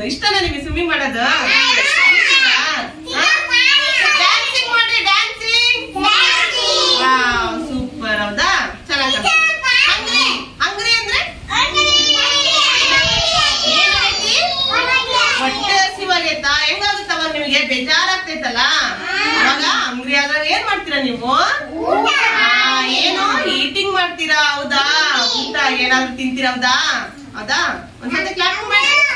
ಇಷ್ಟನಾ ನಿಮಗೆ ಸ್ವಿಮ್ಮಿಂಗ್ ಮಾಡೋದು ಡ್ಯಾನ್ಸಿಂಗ್ ಮಾಡ್ರಿ ಡ್ಯಾನ್ಸಿಂಗ್ ಸೂಪರ್ ಹೌದಾ ಚೆನ್ನಾಗಿ ಹಂಗ್ರಿ ಹಂಗ್ರಿ ಅಂದ್ರೆ ಏನಾಯ್ತಿ ಹೊಟ್ಟೆ ಹಸಿವಾಗೈತಾ ಹೆಂಗಾಗುತ್ತವ ನಿಮಗೆ ಬೇಜಾರಾಗ್ತೈತಲ್ಲ ಅವಾಗ ಹಂಗ್ರಿ ಆದಾಗ ಏನ್ ಮಾಡ್ತೀರಾ ನೀವು ಆ, ಏನು ಈಟಿಂಗ್ ಮಾಡ್ತೀರಾ ಹೌದಾ ಊಟ ಏನಾದ್ರು ತಿಂತೀರಾ ಹೌದಾ ಹೌದಾ ಒಂದ್ಸತಿ ಕ್ಲಾಪ್ ಮಾಡಿ